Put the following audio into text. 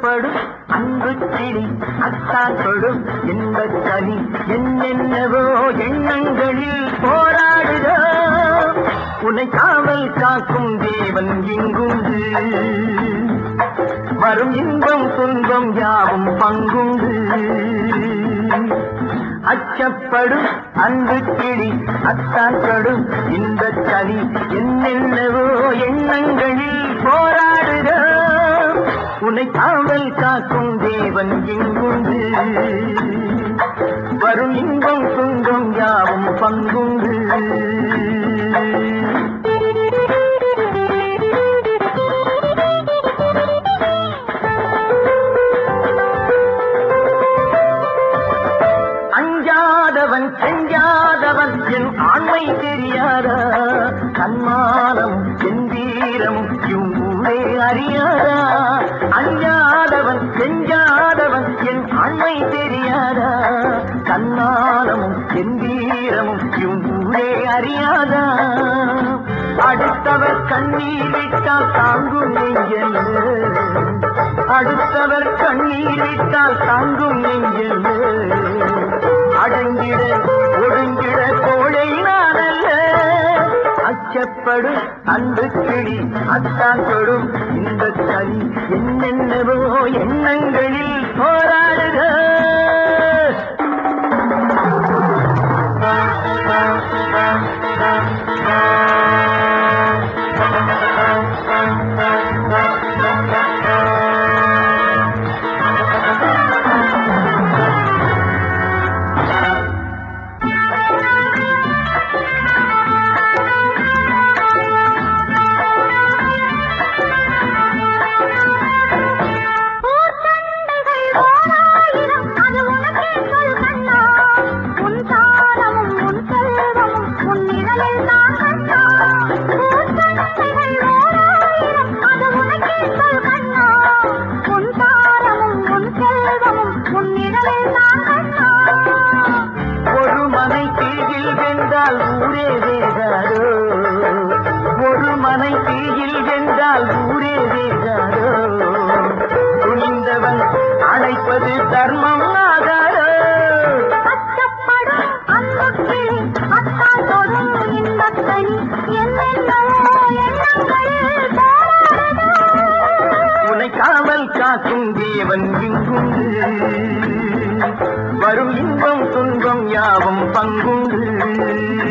அச்சப்படும் அன்பு கிளி அத்தான் தொடும் இந்த கனி என்னென்னவோ எண்ணங்களில் போராடுதோ உன்னை காவல் காக்கும் தேவன் இங்குண்டு வரும் இன்பம் துன்பம் யாவும் பங்குண்டு அச்சப்படும் அன்பு கிளி அத்தாக்கடும் இந்த கனி என்னென்னவோ எண்ணங்களில் போராடுதோ உன்னை காவல் காக்கும் தேவன் எங்குண்டு வரும் இன்பம் துன்பம் யாவும் பங்குண்டு அஞ்சாதவன் செஞ்சாதவன் என் ஆண்மை தெரியாதா கண்மானம் என் வீரமும் இவ்வூரே அறியாதா அஞ்சாதவன் செஞ்சாதவன் என் ஆண்மை தெரியாதா கண்ணாலமும் என் வீரமும் இவ்வூரே அறியாதா அடுத்தவர் கண்ணீர் விட்டால் தாங்கும் நெஞ்சல் அடுத்தவர் கண்ணீர் விட்டால் தாங்கும் நெஞ்சல் அடங்கிட ஒடுங்கிட கோழை நானல்ல அச்சப்படும் அன்பு கிளி அத்தான் தொடும் இந்த கனி என்னென்னவோ எண்ணங்களில் போராடுக பூச்சண்டைகள் ஓராயிரம் அது உனக்கே சொல் கண்ணா உன் தாளமும் உன் செல்வமும் உன் நிழலில் தான் கண்ணா பூச்சண்டைகள் ஓராயிரம் அது உனக்கே சொல் கண்ணா உன் தாளமும் உன் செல்வமும் உன் நிழலில் தான் கண்ணா ஒரு மனை தீயில் வென்றால் ஊரே வேகாதோ ஒரு மனை தீயில் வென்றால் ஊரே வேகாதோ துணிந்தவன் அழைப்பது தர்மம் ஆகாதோ அச்சப்படும் அன்புக்கிளி அத்தால் தொடும் இன்பக் கனி என்னென்னவோ எண்ணங்களில் போராடுதோ உன்னை காவல் காக்கும் தேவன் இங்குண்டு வரும் இன்பம் துன்பம் யாவும் பங்குண்டு